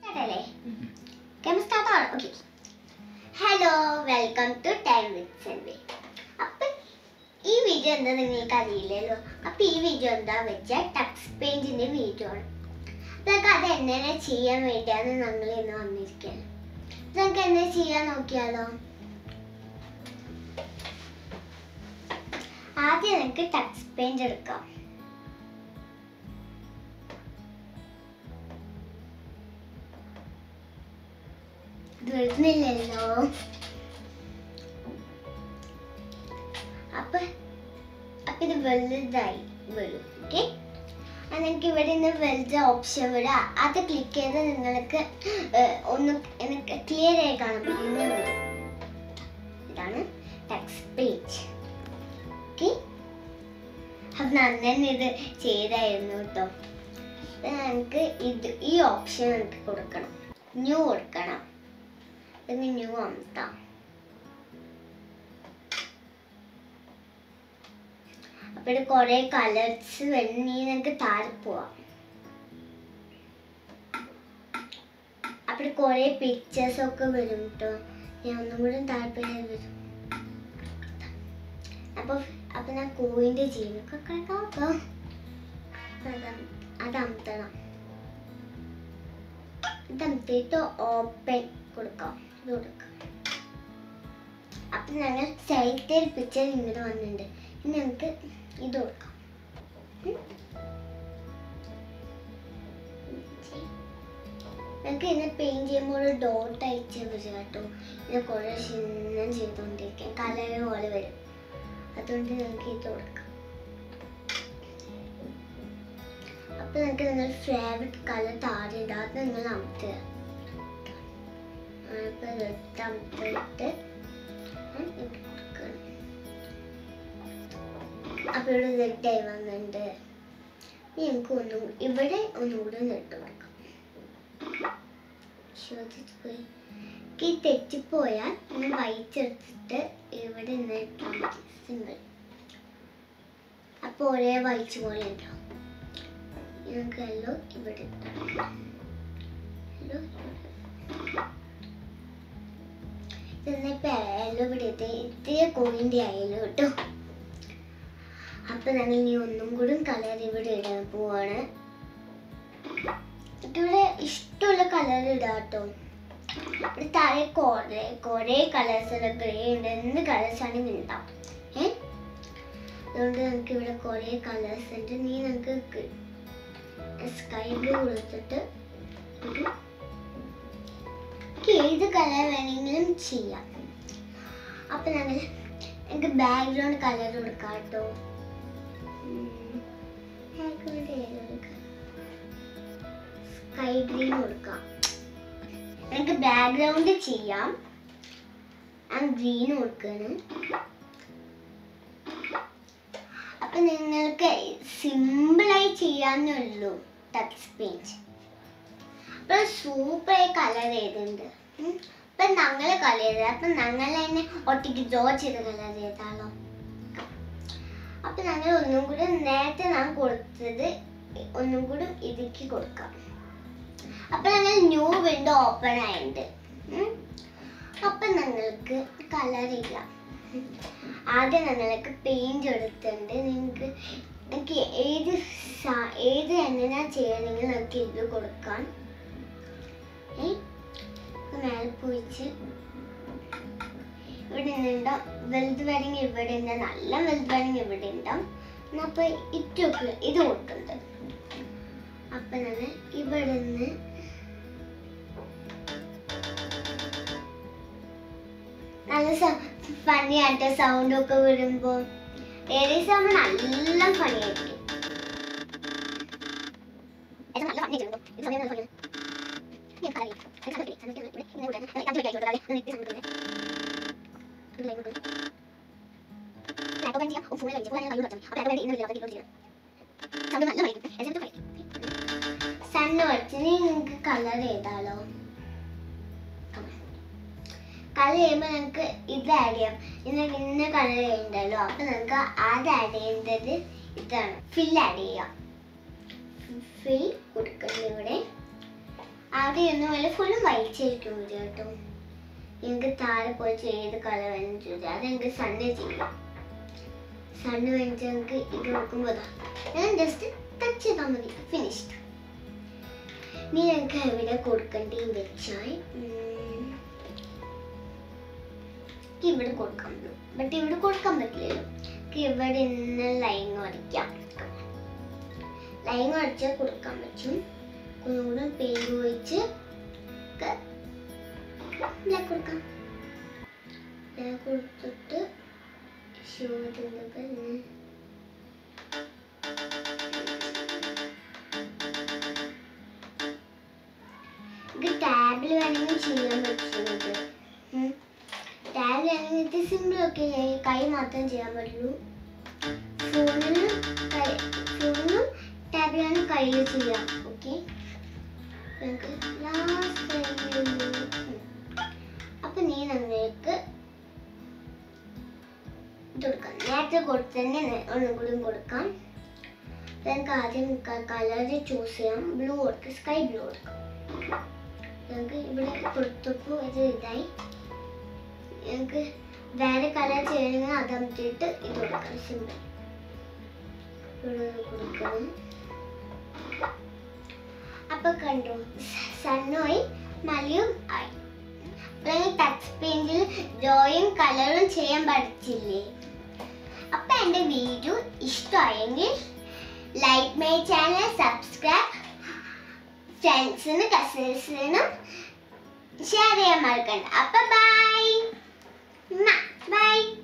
സ്റ്റാർട്ടല്ലേ camera start ആണ് okay hello welcome to time with സെൻവി അപ്പം ഈ വീഡിയോ എന്താ നിങ്ങൾക്ക് അറിയില്ലല്ലോ അപ്പം ഈ വീഡിയോ എന്താ വെച്ചാൽ ടക്സ് പെയിൻറ്റിൻ്റെ വീഡിയോ ആണ് നമുക്ക് അത് എങ്ങനെ ചെയ്യാൻ വേണ്ടിയാണ് ഞങ്ങൾ ഇന്ന് വന്നിരിക്കുന്നത് നമുക്ക് എങ്ങനെ ചെയ്യാൻ നോക്കിയാലോ ആദ്യം നമുക്ക് ടക്സ് പെയിന്റ് എടുക്കാം ഇത് വരുന്നില്ലല്ലോ അപ്പൊ അപ്പൊ ഇത് വലുതായി വരും ഓക്കെ നിങ്ങൾക്ക് ഇവിടെ നിന്ന് വലുത് ഓപ്ഷൻ വരാം അത് ക്ലിക്ക് ചെയ്ത് നിങ്ങൾക്ക് ഏർ, ഒന്ന് എനിക്ക് ക്ലിയർ ആയി കാണാൻ പറ്റുന്ന വരും ഇതാണ് ടെക്സ്റ്റ് പേജ് ഓക്കെ അപ്പൊ നന്ദൻ ഇത് ചെയ്തായിരുന്നു കേട്ടോ അപ്പൊ നമുക്ക് ഇത് ഈ ഓപ്ഷൻ നമുക്ക് കൊടുക്കണം ന്യൂ കൊടുക്കണം ഇത് ന്യൂ അമർത്താം അപ്പൊ ഇത് കുറെ കളേഴ്സ് വേണമെങ്കിൽ നമുക്ക് താഴെ പോവാം അപ്പൊ കുറെ പിക്ചേഴ്സ് ഒക്കെ വരും കേട്ടോ ഞാൻ ഒന്നും കൂടി താല്പര്യം വരും അപ്പൊ അപ്പൊ ഞാൻ കോയിന്റെ ജീവനൊക്കെ കിടക്കാം അത് അമർത്തണം ഇത് അമർത്തിയിട്ട് ഓപ്പൺ കൊടുക്കാം ഇത് കൊടുക്കാം അപ്പൊ ഞങ്ങൾ സൈഡിൽ പിക്ചർ ഇങ്ങോട്ട് വന്നിട്ടുണ്ട് ഇനി നമുക്ക് ഇത് കൊടുക്കാം ഉം. നമുക്ക് ഇന്ന് പെയിന്റ് ചെയ്യുമ്പോൾ ഒരു ഡോട്ട് അയച്ച് വരും കേട്ടോ ഇത് കുറെ ചിഹ്നം ചെയ്തുകൊണ്ടിരിക്കും കളർ പോലെ വരും അതുകൊണ്ട് നമുക്ക് ഇത് കൊടുക്കാം അപ്പൊ നിങ്ങൾക്ക് നിങ്ങൾ ഫേവറേറ്റ് കളർ താഴെ ഉണ്ട് അത് നിങ്ങൾ അമർത്തുക അപ്പൊ റെഡ് അമർത്തിയിട്ട് ഉം ഇത് കൊടുക്കണം അപ്പൊ ഇവിടെ റെഡ് ആയി വന്നിട്ടുണ്ട് ഇനി നമുക്ക് ഒന്നും ഇവിടെ ഒന്നും കൂടി റെഡ് കൊടുക്കാം ശ്രദ്ധിച്ചു പോയി ഈ തെറ്റിപ്പോയാൽ ഞാൻ വൈറ്റ് എടുത്തിട്ട് ഇവിടെ നിന്ന് ഇട്ടാൽ മതി സിമ്പിൾ അപ്പോൾ ഒരേ വൈറ്റ് പോലെ ഉണ്ടാവും ഞങ്ങൾക്ക് യെല്ലോ ഇവിടെ ഇട്ടാൽ യെല്ലോ ഇന്നിപ്പോൾ യെല്ലോ ഇവിടെ എത്തി ഇത്തിരി കോയിൻ്റെ ആയല്ലോ കേട്ടോ അപ്പം ഞങ്ങൾ ഇനി ഒന്നും കൂടി കളർ ഇവിടെ ഇടാൻ പോവാണ് ഇവിടെ ഇഷ്ടമുള്ള കളർ ഇടാം കേട്ടോ ഇവിടെ താഴെ കുറെ കുറെ കളേഴ്സ് ഉണ്ട് ഗ്രേ ഉണ്ട് എന്ത് കളേഴ്സ് ആണെങ്കിൽ ഉണ്ടാവും ഏ അതുകൊണ്ട് നമുക്ക് ഇവിടെ കുറെ കളേഴ്സ് ഉണ്ട് നീ നമുക്ക് സ്കൈ ബ്ലൂ കൊടുത്തിട്ട് ഒരു നമുക്ക് ഏത് കളർ വേണമെങ്കിലും ചെയ്യാം അപ്പൊ ഞങ്ങൾ എനിക്ക് ബാക്ക്ഗ്രൗണ്ട് കളർ കൊടുക്കാം കേട്ടോ ബാക്ക്ഗ്രൗണ്ട് ഏത് കൊടുക്കാം സ്കൈ ഗ്രീൻ കൊടുക്കാം എനിക്ക് ബാക്ക്ഗ്രൗണ്ട് ചെയ്യാം ഞാൻ ഗ്രീൻ കൊടുക്കാണ് അപ്പൊ നിങ്ങൾക്ക് സിമ്പിളായി ചെയ്യാന്നേ ഉള്ളൂ ടച്ച് പെയിന്റ് അപ്പൊ സൂപ്പറായി കളർ ചെയ്തിട്ടുണ്ട് ഉം. അപ്പൊ ഞങ്ങള് കളർ ചെയ്തത് അപ്പൊ ഞങ്ങൾ തന്നെ ഒറ്റയ്ക്ക് ഡ്രോ ചെയ്ത് കളർ ചെയ്താലോ അപ്പൊ ഞങ്ങൾ ഒന്നും കൂടി നേരത്തെ ഞാൻ കൊടുത്തത് ഒന്നും കൂടി ഇടുക്കി കൊടുക്കാം അപ്പൊ ഞങ്ങൾ ന്യൂ വിൻഡോ ഓപ്പൺ ആയിട്ടുണ്ട് ഉം. അപ്പൊ ഞങ്ങൾക്ക് കളർ ചെയ്യാം ഉം. ആദ്യം ഞങ്ങൾക്ക് പെയിന്റ് എടുത്തിട്ടുണ്ട് നിങ്ങൾക്ക് നിങ്ങൾക്ക് ഏത് സാ- ഏത് എങ്ങനെയാ ചെയ്യണമെങ്കിൽ നമുക്ക് ഇത് കൊടുക്കാം ഏ? ഇത് മേലെ പോയിച്ച് ഇവിടെ നിന്നുണ്ടാവും വലുത് വേണമെങ്കിൽ ഇവിടെ ഉണ്ട് നല്ല വലുത് വേണമെങ്കിൽ ഇവിടെ ഉണ്ടാവും എന്നാ അപ്പൊ ഇറ്റൊക്കെ ഇത് കൊടുക്കുന്നത് അപ്പൊ ഞാൻ ഇവിടെ നിന്ന് നല്ല ഫണി ആയിട്ട് സൗണ്ട് ഒക്കെ വരുമ്പോ ഏകദേശം ആവുമ്പോ നല്ല ഫണി ആയിരിക്കും ഇത് നല്ല ഫണി ചെയ്യുന്നു ഇത് സമയം നല്ല ഫണിയാണ് ഞാൻ കളയും ഞാൻ കളയും ഞാൻ കളയും ഇവിടെ ഇങ്ങനെ ഇവിടെ ഞാൻ അഞ്ച് മിനിറ്റ് ആയിക്കോട്ടെ ഞാൻ ഇത് സമയം ഇവിടെ ലൈവ് ഉണ്ട് ലാപ്ടോപ്പ് ചെയ്യാം ഫോണിൽ കഴിച്ചു ഫോണിൽ കഴിച്ചു അപ്പോൾ ലാപ്ടോപ്പ് ഇന്ന് ഇല്ലാതെ വീഡിയോ ചെയ്യാം സൗണ്ട് നല്ല ഫണിക്കും എസ് ഫണിക്കും സണ്ണ് വെച്ച് നിങ്ങൾക്ക് കളർ ചെയ്താലോ കളർ ചെയ്യുമ്പോൾ നമുക്ക് ഇത് ആഡ് ചെയ്യാം ഇന്ന് ഇന്ന കളർ ചെയ്യണ്ടല്ലോ അപ്പൊ നമുക്ക് അത് ആഡ് ചെയ്യേണ്ടത് ഇതാണ് ഫിൽ ആഡ് ചെയ്യാം ഫിൽ കൊടുക്കുന്നത് ഇവിടെ അവിടെ ഒന്നും വല്ല ഫുള്ളും വലിച്ചിരിക്കും കേട്ടോ എനിക്ക് താഴെ പോയി ചെയ്ത് കളർ വേണം ചോദിച്ചാൽ അത് എനിക്ക് സണ്ണ് ചെയ്യാം സണ്ണ് വേണിച്ച് എനിക്ക് ഇത് നോക്കുമ്പോൾ ഇതാ ഞാൻ ജസ്റ്റ് ടച്ച് ചെയ്താൽ മതി ഫിനിഷ്ഡ് നീ എനിക്ക് എവിടെ കൊടുക്കണ്ടേന്ന് വെച്ചാൽ ഉം, എനിക്ക് ഇവിടെ കൊടുക്കാൻ പറ്റും ബട്ട് ഇവിടെ കൊടുക്കാൻ പറ്റില്ലല്ലോ എനിക്ക് ഇവിടെ നിന്ന് ലൈൻ വരയ്ക്കാം ലൈൻ വരച്ചാൽ കൊടുക്കാൻ പറ്റും ഒന്നുകൂടെ പെയിന്റ് ഒഴിച്ച് ബ്ലാക്ക് കൊടുക്കാം ബ്ലാക്ക് കൊടുത്തിട്ട് ഷൂ ഇടുന്നത് ഇത് ടാബിൽ വേണമെങ്കിൽ ചെയ്യാൻ പറ്റുന്നത് ടാബിൽ വേണമെങ്കിൽ ഇത് സിമ്പിൾ ഒക്കെ കൈ മാത്രം ചെയ്യാൻ പറ്റുള്ളൂ ഫോണിലും കൈ ഫോണിലും ടാബിലാണ് കയ്യിൽ ചെയ്യാം ഓക്കെ നമുക്ക് ലാസ്റ്റ് അപ്പൊ നീ നമ്മൾക്ക് ഇത് കൊടുക്കാം നേരത്തെ കൊടുത്ത് തന്നെ നേ- ഒന്നും കൂടി കൊടുക്കാം നമുക്ക് ആദ്യം കളർ ചൂസ് ചെയ്യാം ബ്ലൂ കൊടുക്കാം സ്കൈ ബ്ലൂ കൊടുക്കാം നമുക്ക് ഇവിടെ കൊടുത്തപ്പോൾ ഇത് ഇതായി നമുക്ക് വേറെ കളർ ചെയ്യണമെങ്കിൽ അത് അമർത്തിയിട്ട് ഇത് കൊടുക്കാം സിമ്പിൾ ഇവിടെ കൊടുക്കണം അപ്പൊ കണ്ടു സണ്ണോയി മലയും ആയി അപ്പൊ ഈ ടച്ച് പെയിന്റിൽ ഡ്രോയും കളറും ചെയ്യാൻ പഠിച്ചില്ലേ അപ്പൊ എന്റെ വീഡിയോ ഇഷ്ടമായെങ്കിൽ ലൈക്ക് മൈ ചാനൽ സബ്സ്ക്രൈബ് ഫ്രണ്ട്സിനും കസിൻസിനും ഷെയർ ചെയ്യാൻ മറക്കണ്ട അപ്പൊ ബൈ ബൈ